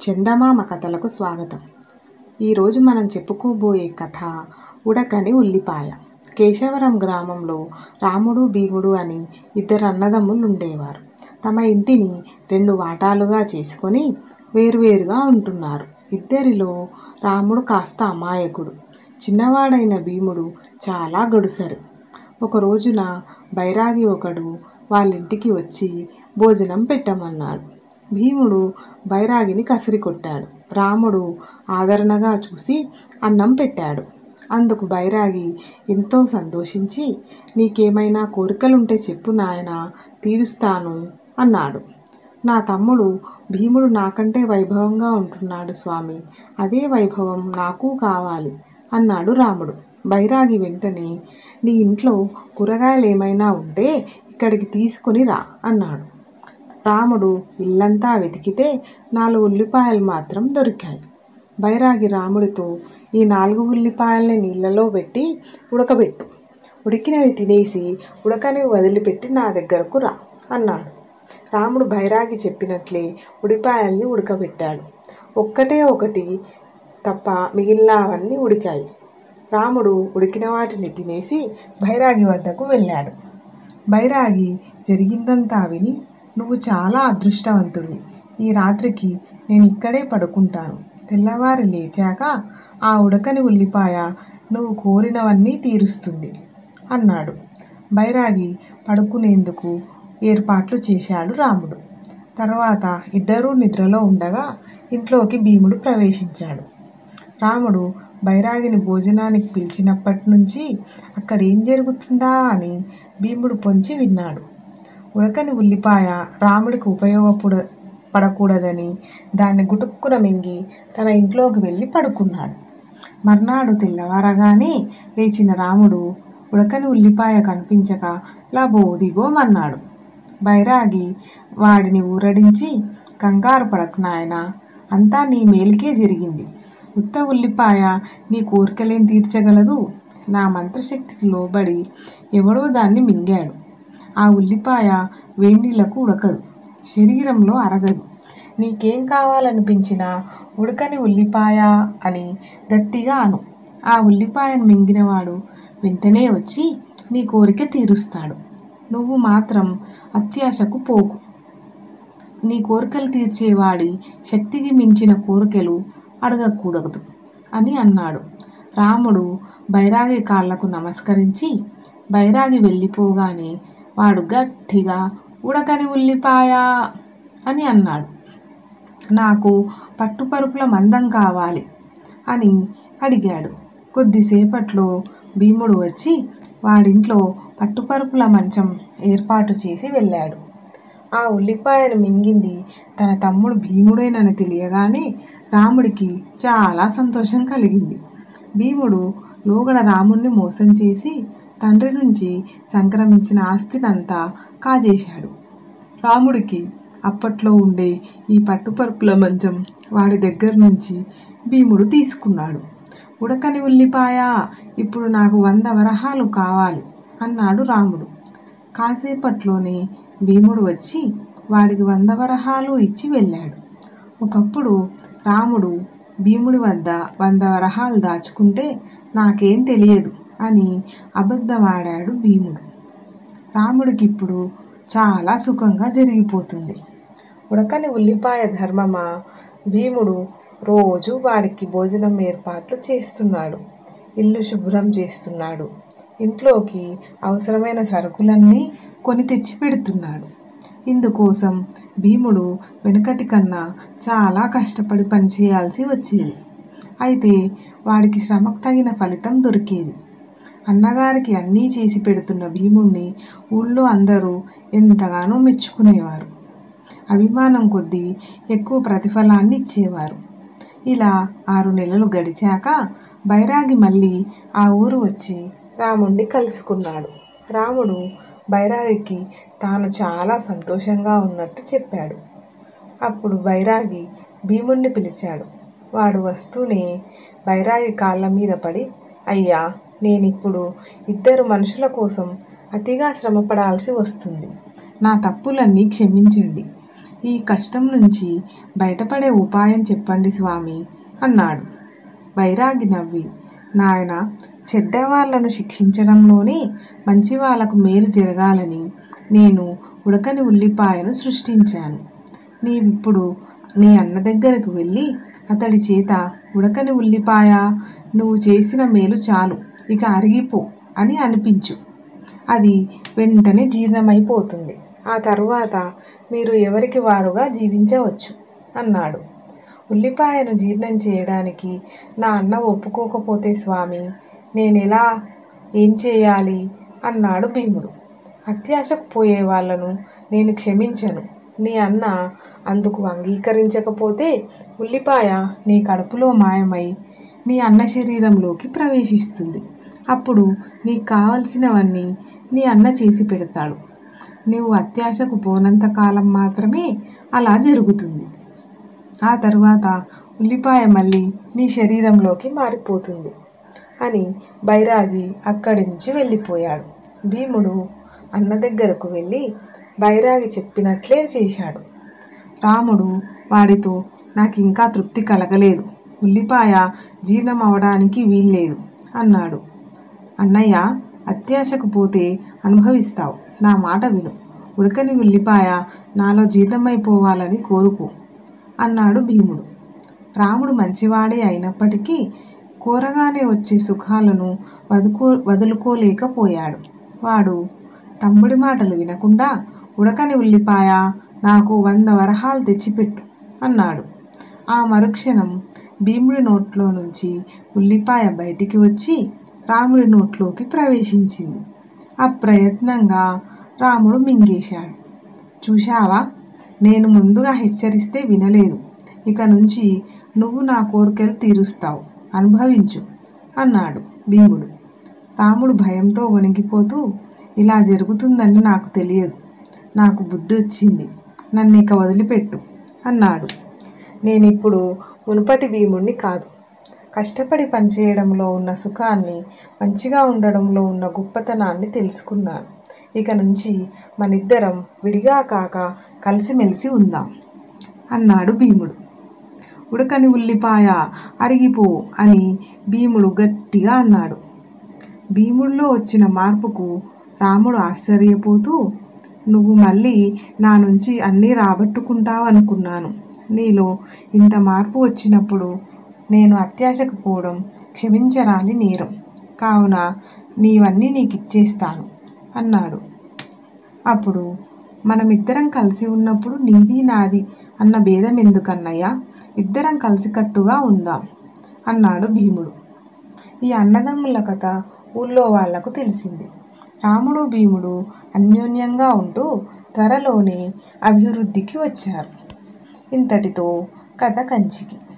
చందమామ కథలకు స్వాగతం ఈరోజు మనం చెప్పుకోబోయే కథ ఉడకని ఉల్లిపాయ కేశవరం గ్రామంలో రాముడు భీముడు అని ఇద్దరు అన్నదమ్ములు ఉండేవారు తమ ఇంటిని రెండు వాటాలుగా చేసుకొని వేరువేరుగా ఉంటున్నారు ఇద్దరిలో రాముడు కాస్త అమాయకుడు చిన్నవాడైన భీముడు చాలా గడుసరి ఒక రోజున బైరాగి ఒకడు వాళ్ళింటికి వచ్చి భోజనం పెట్టమన్నాడు భీముడు బైరాగిని కసిరి కొట్టాడు రాముడు ఆదరణగా చూసి అన్నం పెట్టాడు అందుకు బైరాగి ఎంతో సంతోషించి నీకేమైనా కోరికలుంటే చెప్పు నాయన తీరుస్తాను అన్నాడు నా తమ్ముడు భీముడు నాకంటే వైభవంగా ఉంటున్నాడు స్వామి అదే వైభవం నాకు కావాలి అన్నాడు రాముడు బైరాగి వెంటనే నీ ఇంట్లో కూరగాయలు ఏమైనా ఉంటే ఇక్కడికి తీసుకొని రా అన్నాడు రాముడు ఇల్లంతా వెతికితే నాలుగు ఉల్లిపాయలు మాత్రం దొరికాయి బైరాగి రాముడితో ఈ నాలుగు ఉల్లిపాయల్ని నీళ్ళలో పెట్టి ఉడకబెట్టు ఉడికినవి తినేసి ఉడకని వదిలిపెట్టి నా దగ్గరకు రా అన్నాడు రాముడు బైరాగి చెప్పినట్లే ఉడిపాయల్ని ఉడకబెట్టాడు ఒక్కటే ఒకటి తప్ప మిగిలినవన్నీ ఉడికాయి రాముడు ఉడికిన వాటిని తినేసి బైరాగి వద్దకు వెళ్ళాడు బైరాగి జరిగిందంతా విని నువ్వు చాలా అదృష్టవంతుడివి ఈ రాత్రికి నేను ఇక్కడే పడుకుంటాను తెల్లవారి లేచాక ఆ ఉడకని ఉల్లిపాయ నువ్వు కోరినవన్నీ తీరుస్తుంది అన్నాడు బైరాగి పడుకునేందుకు ఏర్పాట్లు చేశాడు రాముడు తర్వాత ఇద్దరూ నిద్రలో ఉండగా ఇంట్లోకి భీముడు ప్రవేశించాడు రాముడు బైరాగిని భోజనానికి పిలిచినప్పటి నుంచి అక్కడ ఏం జరుగుతుందా అని భీముడు పొంచి విన్నాడు ఉడకని ఉల్లిపాయ రాముడికి ఉపయోగపడ పడకూడదని దాన్ని గుటుక్కున మింగి తన ఇంట్లోకి వెళ్ళి పడుకున్నాడు మర్నాడు తెల్లవారగానే లేచిన రాముడు ఉడకని ఉల్లిపాయ కనిపించక లబోదిగోమన్నాడు బైరాగి వాడిని ఊరడించి కంగారు పడకు నాయనా అంతా నీ మేలుకే జరిగింది ఉత్త ఉల్లిపాయ నీ కోరికలేం తీర్చగలదు నా మంత్రశక్తికి లోబడి ఎవడో దాన్ని మింగాడు ఆ ఉల్లిపాయ వేడినీళ్లకు ఉడకదు శరీరంలో అరగదు నీకేం కావాలనిపించినా ఉడకని ఉల్లిపాయ అని గట్టిగా అను ఆ ఉల్లిపాయను మింగినవాడు వెంటనే వచ్చి నీ కోరిక తీరుస్తాడు నువ్వు మాత్రం అత్యాశకు పోకు నీ కోరికలు తీర్చేవాడి శక్తికి మించిన కోరికలు అడగకూడదు అని అన్నాడు రాముడు బైరాగి కాళ్లకు నమస్కరించి బైరాగి వెళ్ళిపోగానే వాడు గట్టిగా ఉడకని ఉల్లిపాయ అని అన్నాడు నాకు పట్టుపరుపుల మందం కావాలి అని అడిగాడు కొద్దిసేపట్లో భీముడు వచ్చి వాడింట్లో పట్టుపరుపుల మంచం ఏర్పాటు చేసి వెళ్ళాడు ఆ ఉల్లిపాయను మింగింది తన తమ్ముడు భీముడేనని తెలియగానే రాముడికి చాలా సంతోషం కలిగింది భీముడు లోగడ రాముణ్ణి మోసం చేసి తండ్రి నుంచి సంక్రమించిన ఆస్తినంతా కాజేశాడు రాముడికి అప్పట్లో ఉండే ఈ పట్టుపరుపుల మంచం వాడి దగ్గర నుంచి భీముడు తీసుకున్నాడు ఉడకని ఉల్లిపాయ ఇప్పుడు నాకు వంద వరహాలు కావాలి అన్నాడు రాముడు కాసేపట్లోనే భీముడు వచ్చి వాడికి వంద వరహాలు ఇచ్చి వెళ్ళాడు ఒకప్పుడు రాముడు భీముడి వద్ద వంద వరహాలు దాచుకుంటే నాకేం తెలియదు అని అబద్ధమాడాడు భీముడు రాముడికి ఇప్పుడు చాలా సుఖంగా జరిగిపోతుంది ఉడకని ఉల్లిపాయ ధర్మమా భీముడు రోజు వాడికి భోజనం ఏర్పాట్లు చేస్తున్నాడు ఇల్లు శుభ్రం చేస్తున్నాడు ఇంట్లోకి అవసరమైన సరుకులన్నీ కొని తెచ్చి పెడుతున్నాడు ఇందుకోసం భీముడు వెనుకటి కన్నా చాలా కష్టపడి పనిచేయాల్సి వచ్చేది అయితే వాడికి శ్రమకు తగిన ఫలితం దొరికేది అన్నగారికి అన్నీ చేసి పెడుతున్న భీముణ్ణి ఊళ్ళో అందరూ ఎంతగానో మెచ్చుకునేవారు అభిమానం కొద్దీ ఎక్కువ ప్రతిఫలాన్ని ఇచ్చేవారు ఇలా ఆరు నెలలు గడిచాక బైరాగి మళ్ళీ ఆ ఊరు వచ్చి రాముణ్ణి కలుసుకున్నాడు రాముడు బైరాగికి తాను చాలా సంతోషంగా ఉన్నట్టు చెప్పాడు అప్పుడు బైరాగి భీముణ్ణి పిలిచాడు వాడు వస్తూనే బైరాగి కాళ్ళ మీద పడి అయ్యా నేనిప్పుడు ఇద్దరు మనుషుల కోసం అతిగా శ్రమపడాల్సి వస్తుంది నా తప్పులన్నీ క్షమించండి ఈ కష్టం నుంచి బయటపడే ఉపాయం చెప్పండి స్వామి అన్నాడు వైరాగి నవ్వి నాయన చెడ్డవాళ్లను శిక్షించడంలోనే మంచి వాళ్ళకు మేలు జరగాలని నేను ఉడకని ఉల్లిపాయను సృష్టించాను నీవిప్పుడు నీ అన్న దగ్గరకు వెళ్ళి అతడి చేత ఉడకని ఉల్లిపాయ నువ్వు చేసిన మేలు చాలు ఇక అరిగిపో అని అనిపించు అది వెంటనే జీర్ణమైపోతుంది ఆ తరువాత మీరు ఎవరికి వారుగా జీవించవచ్చు అన్నాడు ఉల్లిపాయను జీర్ణం చేయడానికి నా అన్న ఒప్పుకోకపోతే స్వామి నేనెలా ఏం చేయాలి అన్నాడు భీముడు అత్యాశకు పోయే వాళ్ళను నేను క్షమించను నీ అన్న అందుకు అంగీకరించకపోతే ఉల్లిపాయ నీ కడుపులో మాయమై నీ అన్న శరీరంలోకి ప్రవేశిస్తుంది అప్పుడు నీకు కావలసినవన్నీ నీ అన్న చేసి పెడతాడు నువ్వు అత్యాశకు పోనంత కాలం మాత్రమే అలా జరుగుతుంది ఆ తర్వాత ఉల్లిపాయ మళ్ళీ నీ శరీరంలోకి మారిపోతుంది అని బైరాగి అక్కడి నుంచి వెళ్ళిపోయాడు భీముడు అన్న దగ్గరకు వెళ్ళి బైరాగి చెప్పినట్లే చేశాడు రాముడు వాడితో నాకు ఇంకా తృప్తి కలగలేదు ఉల్లిపాయ జీర్ణం అవడానికి వీల్లేదు అన్నాడు అన్నయ్య అత్యాశకు పోతే అనుభవిస్తావు నా మాట విను ఉడకని ఉల్లిపాయ నాలో జీర్ణమైపోవాలని కోరుకో అన్నాడు భీముడు రాముడు మంచివాడే అయినప్పటికీ కోరగానే వచ్చే సుఖాలను వదుకో వదులుకోలేకపోయాడు వాడు తమ్ముడి మాటలు వినకుండా ఉడకని ఉల్లిపాయ నాకు వంద వరహాలు తెచ్చిపెట్టు అన్నాడు ఆ మరుక్షణం భీముడి నోట్లో నుంచి ఉల్లిపాయ బయటికి వచ్చి రాముడి నోట్లోకి ప్రవేశించింది అప్రయత్నంగా రాముడు మింగేశాడు చూశావా నేను ముందుగా హెచ్చరిస్తే వినలేదు ఇక నుంచి నువ్వు నా కోరికలు తీరుస్తావు అనుభవించు అన్నాడు భీముడు రాముడు భయంతో వణికిపోతూ ఇలా జరుగుతుందని నాకు తెలియదు నాకు బుద్ధి వచ్చింది నన్ను ఇక వదిలిపెట్టు అన్నాడు నేనిప్పుడు మునుపటి భీముణ్ణి కాదు కష్టపడి పనిచేయడంలో ఉన్న సుఖాన్ని మంచిగా ఉండడంలో ఉన్న గొప్పతనాన్ని తెలుసుకున్నాను ఇక నుంచి మనిద్దరం విడిగా కాక కలిసిమెలిసి ఉందాం అన్నాడు భీముడు ఉడకని ఉల్లిపాయ అరిగిపో అని భీముడు గట్టిగా అన్నాడు భీముడిలో వచ్చిన మార్పుకు రాముడు ఆశ్చర్యపోతూ నువ్వు మళ్ళీ నా నుంచి అన్నీ రాబట్టుకుంటావనుకున్నాను నీలో ఇంత మార్పు వచ్చినప్పుడు నేను అత్యాశకు పోవడం క్షమించరాని నేరం కావున నీవన్నీ నీకు ఇచ్చేస్తాను అన్నాడు అప్పుడు మనమిద్దరం కలిసి ఉన్నప్పుడు నీది నాది అన్న భేదం ఎందుకన్నయ్యా ఇద్దరం కలిసికట్టుగా ఉందాం అన్నాడు భీముడు ఈ అన్నదమ్ముల కథ ఊళ్ళో వాళ్లకు తెలిసింది రాముడు భీముడు అన్యోన్యంగా ఉంటూ త్వరలోనే అభివృద్ధికి వచ్చారు ఇంతటితో కథ కంచికి